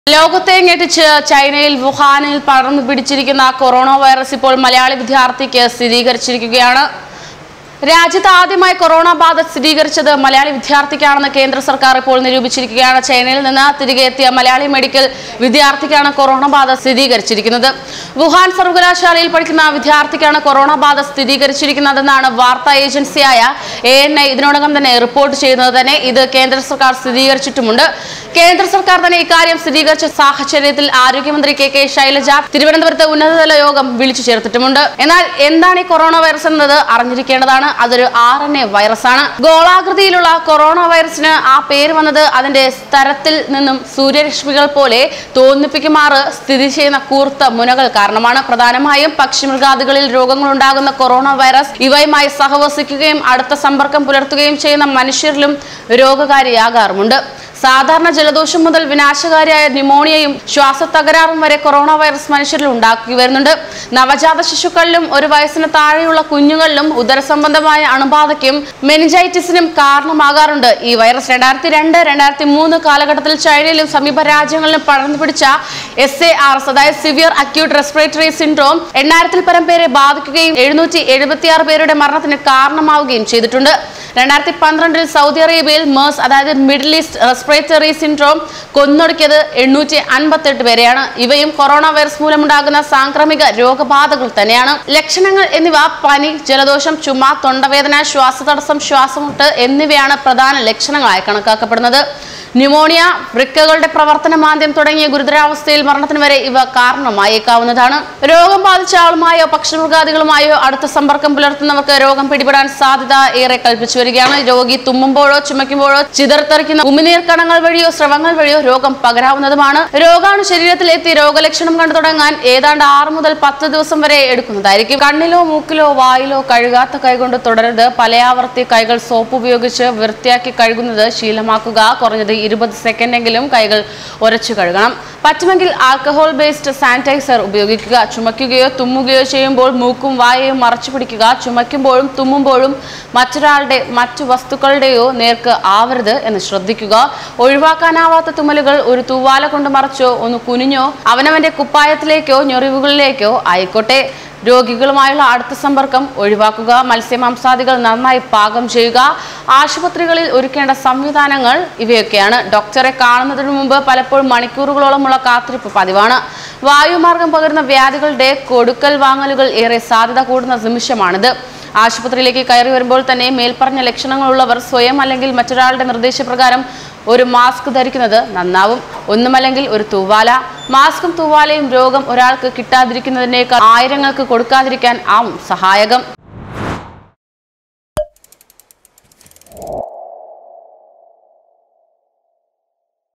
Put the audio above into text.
ലോകത്തെ ഞെട്ടിച്ച് ചൈനയിൽ വുഹാനിൽ പടർന്നു പിടിച്ചിരിക്കുന്ന കൊറോണ വൈറസ് ഇപ്പോൾ മലയാളി വിദ്യാർത്ഥിക്ക് സ്ഥിരീകരിച്ചിരിക്കുകയാണ് രാജ്യത്ത് ആദ്യമായി കൊറോണ ബാധ സ്ഥിരീകരിച്ചത് മലയാളി വിദ്യാർത്ഥിക്കാണെന്ന് കേന്ദ്ര സർക്കാർ ഇപ്പോൾ നിരൂപിച്ചിരിക്കുകയാണ് ചൈനയിൽ നിന്ന് തിരികെ എത്തിയ മലയാളി മെഡിക്കൽ വിദ്യാർത്ഥിക്കാണ് കൊറോണ ബാധ സ്ഥിരീകരിച്ചിരിക്കുന്നത് വുഹാൻ സർവകലാശാലയിൽ പഠിക്കുന്ന വിദ്യാർത്ഥിക്കാണ് കൊറോണ ബാധ സ്ഥിരീകരിച്ചിരിക്കുന്നതെന്നാണ് വാർത്താ ഏജൻസിയായ എ എൻ ഐ ഇതിനോടകം തന്നെ റിപ്പോർട്ട് ചെയ്യുന്നത് തന്നെ ഇത് കേന്ദ്ര സർക്കാർ സ്ഥിരീകരിച്ചിട്ടുമുണ്ട് കേന്ദ്ര സർക്കാർ തന്നെ ഇക്കാര്യം സ്ഥിരീകരിച്ച സാഹചര്യത്തിൽ ആരോഗ്യമന്ത്രി കെ കെ ശൈലജ തിരുവനന്തപുരത്ത് ഉന്നതതല യോഗം വിളിച്ചു ചേർത്തിട്ടുമുണ്ട് എന്നാൽ എന്താണ് ഈ കൊറോണ വൈറസ് എന്നത് അറിഞ്ഞിരിക്കേണ്ടതാണ് അതൊരു ആർ എൻ എ വൈറസ് ആണ് ഗോളാകൃതിയിലുള്ള കൊറോണ വൈറസിന് ആ പേര് വന്നത് അതിന്റെ സ്ഥലത്തിൽ നിന്നും സൂര്യരശ്മികൾ പോലെ തോന്നിപ്പിക്കുമാറ് സ്ഥിതി ചെയ്യുന്ന കൂർത്ത മുനകൾ കാരണമാണ് പ്രധാനമായും പക്ഷിമൃഗാദികളിൽ രോഗങ്ങൾ ഉണ്ടാകുന്ന കൊറോണ വൈറസ് ഇവയുമായി സഹവസിക്കുകയും അടുത്ത സമ്പർക്കം പുലർത്തുകയും ചെയ്യുന്ന മനുഷ്യരിലും രോഗകാരിയാകാറുമുണ്ട് സാധാരണ ജലദോഷം മുതൽ വിനാശകാരിയായ ന്യൂമോണിയയും ശ്വാസത്തകരാറും വരെ കൊറോണ വൈറസ് മനുഷ്യരിൽ ഉണ്ടാക്കി വരുന്നുണ്ട് നവജാത ശിശുക്കളിലും ഒരു വയസ്സിന് താഴെയുള്ള കുഞ്ഞുങ്ങളിലും ഉദരസംബന്ധമായ അണുബാധയ്ക്കും മെനിജൈറ്റിസിനും കാരണമാകാറുണ്ട് ഈ വൈറസ് രണ്ടായിരത്തി രണ്ട് രണ്ടായിരത്തി മൂന്ന് കാലഘട്ടത്തിൽ ചൈനയിലും സമീപ രാജ്യങ്ങളിലും പടർന്നു പിടിച്ച എസ് എ ആർ എസ് അതായത് സിവിയർ അക്യൂട്ട് റെസ്പിറേറ്ററി സിൻഡ്രോം എണ്ണായിരത്തിൽ പരം പേരെ ബാധിക്കുകയും എഴുന്നൂറ്റി എഴുപത്തിയാറ് പേരുടെ മരണത്തിന് കാരണമാവുകയും ചെയ്തിട്ടുണ്ട് രണ്ടായിരത്തി പന്ത്രണ്ടിൽ സൗദി അറേബ്യയിൽ മേഴ്സ് അതായത് മിഡിൽ ഈസ്റ്റ് റെസ്പിറേറ്ററി സിൻഡ്രോം കൊന്നൊടുക്കിയത് എണ്ണൂറ്റി അൻപത്തെട്ട് പേരെയാണ് ഇവയും കൊറോണ വൈറസ് മൂലമുണ്ടാകുന്ന സാംക്രമിക രോഗബാധകൾ തന്നെയാണ് ലക്ഷണങ്ങൾ എന്നിവ പനി ജലദോഷം ചുമ തൊണ്ടവേദന ശ്വാസതടസ്സം ശ്വാസമുട്ട് എന്നിവയാണ് പ്രധാന ലക്ഷണങ്ങളായി കണക്കാക്കപ്പെടുന്നത് ന്യൂമോണിയ വൃക്കകളുടെ പ്രവർത്തനമാന്ദ്യം തുടങ്ങിയ ഗുരുതരാവസ്ഥയിൽ മരണത്തിന് വരെ ഇവ കാരണമായേക്കാവുന്നതാണ് രോഗം ബാധിച്ച ആളുമായോ പക്ഷിമൃഗാദികളുമായോ അടുത്ത സമ്പർക്കം പുലർത്തുന്നവർക്ക് രോഗം പിടിപെടാൻ സാധ്യത ഏറെ കൽപ്പിച്ചു വരികയാണ് രോഗി തുമ്മുമ്പോഴോ ചുമയ്ക്കുമ്പോഴോ ചിതർത്തെറിക്കുന്ന ഉമിനീർ കണങ്ങൾ വഴിയോ സ്രവങ്ങൾ വഴിയോ രോഗം പകരാവുന്നതുമാണ് രോഗാണു ശരീരത്തിൽ എത്തി രോഗലക്ഷണം കണ്ടു തുടങ്ങാൻ ഏതാണ്ട് ആറ് മുതൽ പത്ത് ദിവസം വരെ എടുക്കുന്നതായിരിക്കും കണ്ണിലോ മൂക്കിലോ വായിലോ കഴുകാത്ത കൈകൊണ്ട് തുടരരുത് പലയാവർത്തി കൈകൾ സോപ്പ് ഉപയോഗിച്ച് വൃത്തിയാക്കി കഴുകുന്നത് ശീലമാക്കുക കുറഞ്ഞത് ഇരുപത് സെക്കൻഡെങ്കിലും കൈകൾ ഉരച്ചു കഴുകണം പറ്റുമെങ്കിൽ ആൽക്കഹോൾ ബേസ്ഡ് സാനിറ്റൈസർ ഉപയോഗിക്കുക ചുമയ്ക്കുകയോ തുമ്മുകയോ ചെയ്യുമ്പോൾ മൂക്കും വായയും മറച്ചു പിടിക്കുക ചുമയ്ക്കുമ്പോഴും തുമ്മുമ്പോഴും മറ്റൊരാളുടെ മറ്റു വസ്തുക്കളുടെയോ നേർക്ക് ആവരുത് എന്ന് ശ്രദ്ധിക്കുക ഒഴിവാക്കാനാവാത്ത തുമ്മലുകൾ ഒരു തൂവാല കൊണ്ട് മറച്ചോ ഒന്ന് കുനിഞ്ഞോ അവനവന്റെ കുപ്പായത്തിലേക്കോ ഞൊറിവുകളിലേക്കോ ആയിക്കോട്ടെ രോഗികളുമായുള്ള അടുത്ത സമ്പർക്കം ഒഴിവാക്കുക മത്സ്യമാംസാദികൾ നന്നായി പാകം ചെയ്യുക ആശുപത്രികളിൽ ഒരുക്കേണ്ട സംവിധാനങ്ങൾ ഇവയൊക്കെയാണ് ഡോക്ടറെ കാണുന്നതിന് മുമ്പ് പലപ്പോഴും മണിക്കൂറുകളോളമുള്ള കാത്തിരിപ്പ് പതിവാണ് വായുമാർഗം പകരുന്ന വ്യാധികളുടെ കൊടുക്കൽ വാങ്ങലുകൾ ഏറെ സാധ്യത കൂടുന്ന നിമിഷമാണിത് ആശുപത്രിയിലേക്ക് കയറി വരുമ്പോൾ തന്നെ മേൽപ്പറഞ്ഞ ലക്ഷണങ്ങളുള്ളവർ സ്വയം അല്ലെങ്കിൽ മറ്റൊരാളുടെ നിർദ്ദേശപ്രകാരം ഒരു മാസ്ക് ധരിക്കുന്നത് നന്നാവും ഒന്നുമല്ലെങ്കിൽ ഒരു തൂവാല മാസ്കും തൂവാലയും രോഗം ഒരാൾക്ക് കിട്ടാതിരിക്കുന്നതിനേക്കാൾ ആയിരങ്ങൾക്ക് കൊടുക്കാതിരിക്കാൻ ആവും സഹായകം